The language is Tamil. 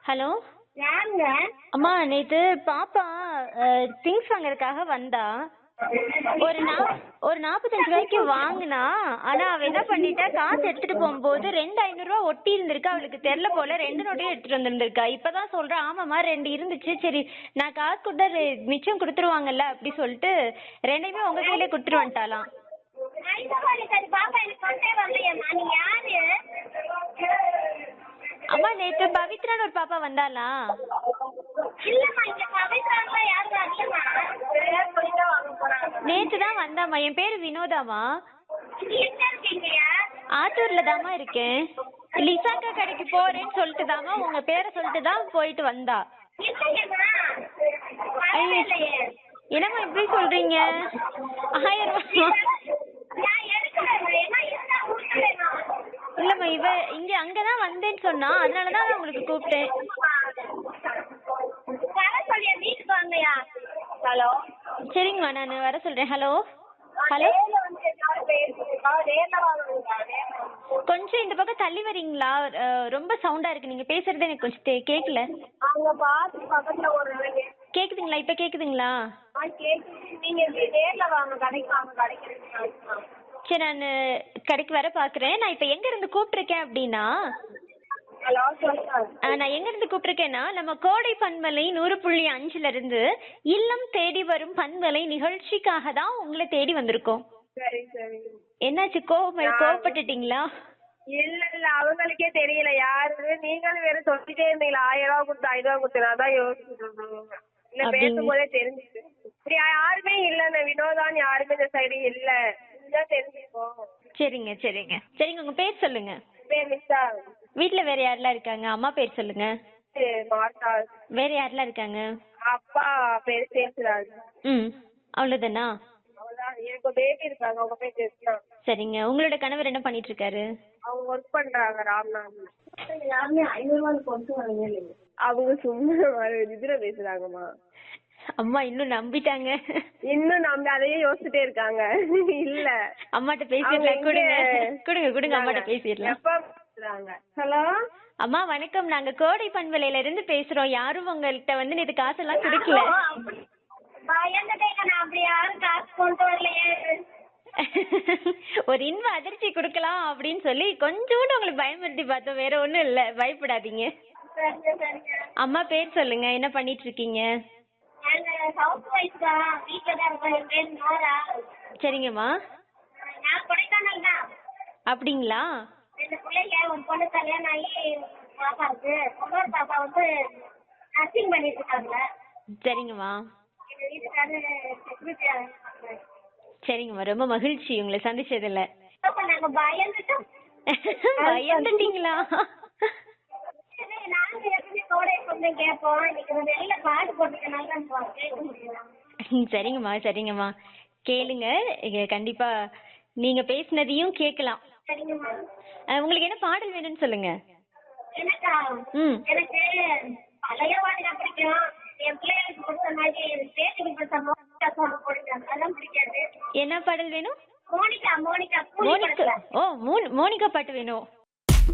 ஹலோ யாருங்க அம்மா நேத்து பாப்பா திங்ஸ் வாங்குறதுக்காக வந்தா ஒரு நா ஒரு நாற்பத்தஞ்சு ரூபாய்க்கு வாங்கினா ஆனா அவ என்ன பண்ணிட்டா காசு எடுத்துட்டு போகும்போது ரெண்டு ஐநூறுரூவா ஒட்டி இருந்திருக்கு அவளுக்கு தெரில போல ரெண்டு நோட்டையும் எடுத்துட்டு வந்திருந்திருக்கா இப்பதான் சொல்றா ஆமாம்மா ரெண்டு இருந்துச்சு சரி நான் காசு கொடுத்தா ரெ- மிச்சம் கொடுத்துருவாங்கல்ல அப்படி சொல்லிட்டு ரெண்டையுமே உங்க கையிலே கொடுத்துட்டு வந்துட்டாலாம் ஐசவாணி சரி பாப்பா எனக்கு கொண்டே வரலையம்மா நீ யாரு அம்மா நேத்து பவித்ரான்னு ஒரு பாப்பா வந்தாளா இல்லம்மா இங்க பவித்ராலாம் யாரும் வரலம்மா வாங்க போறாங்க நேத்து தான் வந்தாம்மா என் பேரு வினோதாமா நீ எங்க இருக்கீங்கயா ஆத்தூர்ல தாம்மா இருக்கேன் லிசாக்கா கடைக்கு போறேன்னு சொல்லிட்டு தாம்மா உங்க பேரை சொல்லிட்டு தான் போயிட்டு வந்தா இல்லையம்மா வரவே இல்லையே என்னம்மா இப்படி சொல்றீங்க ஆயிரம் ரூபாய் நான் எடுக்கலைம்மா ஏன்னா இருந்தா கொடுக்கலைம்மா இல்லம்மா இவ இங்க அங்கதான் வந்தேன்னு சொன்னா அதனால தான் நான் உங்களுக்கு கூப்பிட்டேன் வர சொல்லியா வீட்டுக்கு வாங்கயா ஹலோ சரிங்கம்மா நான் வர சொல்றேன் ஹலோ ஹலோ கொஞ்சம் இந்த பக்கம் தள்ளி வரீங்களா அஹ், ரொம்ப சவுண்டா இருக்கு நீங்க பேசுறது எனக்கு கொஞ்சம் தே- கேக்கல அங்க பாத்து பக்கத்துல ஒரு கேக்குதுங்களா இப்ப கேக்குதுங்களா ஆ கேக்குது நீங்க நேர்ல வாங்க கடைக்கு வாங்க கடைக்கு வாங்க. சரி நான் கடைக்கு வர பாக்குறேன் நான் இப்ப எங்க இருந்து கூப்பிட்டுருக்கேன் அப்படின்னா ஹலோ சொல்லுங்க ஆஹ் நான் எங்க இருந்து கூப்பிட்டுருக்கேன்னா நம்ம கோடை பண்பலை நூறு புள்ளி அஞ்சுல இருந்து இல்லம் தேடி வரும் பண்பலை நிகழ்ச்சிக்காக தான் உங்களை தேடி வந்திருக்கோம் சரி சரி என்னாச்சு கோவம் கோவப்பட்டுட்டீங்களா இல்ல இல்ல அவங்களுக்கே தெரியல யாரு நீங்களும் வேற சொல்லிட்டே இருந்தீங்களா ஆயிரம் ரூபாய் கொடுத்து ஐநூறு ரூபாய் கொடுத்து நான் தான் யோசிச்சுட்டு இருந்தேன் இல்ல அப்படிங்க. பேசும்போதே தெரிஞ்சுச்சு இப்படி யாருமே இல்ல இந்த வினோதான் யாருமே இந்த சைடு இல்ல இதுதான் தெரிஞ்சுக்கோம் சரிங்க சரிங்க சரிங்க உங்க பேர் சொல்லுங்க பேர் மிஸ்ஸா வீட்ல வேற யாரெல்லாம் இருக்காங்க அம்மா பேர் சொல்லுங்க மார்த்தா வேற யாரெல்லாம் இருக்காங்க அப்பா பேர் சேசுராஜ் ம் அவ்வளவுதானா அவ்வளவுதான் எனக்கு பேபி இருக்காங்க அவங்க பேர் ஜெஸ்னா சரிங்க உங்களோட கணவர் என்ன பண்ணிட்டு இருக்காரு அவங்க ஒர்க் பண்றாங்க ராம்நாத்ல யாருமே ஐநூறு ரூபாய் கொண்டு வரவே இல்லைங்க அவங்க சும்மா இதுல பேசுறாங்கம்மா அம்மா இன்னும் நம்பிட்டாங்க இன்னும் நம்ம அதையே யோசிச்சுட்டே இருக்காங்க இல்ல அம்மாட்ட அவங்க பேசிடலாம் எங்க- கொடுங்க கொடுங்க கொடுங்க அம்மாட்ட பேசிடலாம் எப்ப பேசுறாங்க ஹலோ அம்மா வணக்கம் நாங்க கோடை பண்பலையில இருந்து பேசுறோம் யாரும் உங்கள்கிட்ட வந்து இது காசெல்லாம் கொடுக்கல பயந்துட்டேங்க நான் அப்படி யாரும் காசு கொண்டு வரலையே ஒரு இன்ப அதிர்ச்சி கொடுக்கலாம் அப்படின்னு சொல்லி கொஞ்சோண்டு உங்களுக்கு பயமுறுத்தி பார்த்தோம் வேற ஒண்ணும் இல்ல பயப்படாதீங்க சரிங்க சரிங்க அம்மா பேர் சொல்லுங்க என்ன பண்ணிட்டு இருக்கீங்க நாங்க ஹவுஸ் ஒய்ஃப் தான் வீட்டுல தான் இருக்கோம் என் பேர் நோரா சரிங்கம்மா நான் கொடைக்கானல் தான் அப்படிங்களா ரெண்டு பிள்ளைங்க ஒரு பொண்ணு கல்யாணம் ஆகி பாப்பா இருக்கு இன்னொரு பாப்பா வந்து நர்சிங் பண்ணிட்டு இருக்காங்க சரிங்கம்மா எங்க வீட்டுக்காரு செக்யூரிட்டி சரிங்கம்மா ரொம்ப மகிழ்ச்சி உங்களை சந்திச்சதுல அப்ப நாங்க பயந்துட்டோம் பயந்துட்டீங்களா சரி, நாங்க எப்பவுமே கோடை கொஞ்சம் கேட்போம் இன்னைக்கு வந்து வெளியில பாட்டு போட்டுக்கனால நம்ம கேட்க முடியல சரிங்கம்மா சரிங்கம்மா கேளுங்க இங்க கண்டிப்பா நீங்க பேசினதையும் கேட்கலாம் சரிங்கம்மா அஹ் உங்களுக்கு என்ன பாடல் வேணும்னு சொல்லுங்க எனக்கா ம் எனக்கு பழைய பாட்டு தான் பிடிக்கும் என் பிள்ளைகளுக்கு பிடிச்ச மாதிரி பேத்திக்கு பிடிச்ச மோனிகா சாங் பிடிக்கும் அதெல்லாம் பிடிக்காது என்ன பாடல் வேணும் மோனிகா மோனிகா கூலி மோனிகா படத்துல ஓ மோன்- மோனிகா பாட்டு வேணும்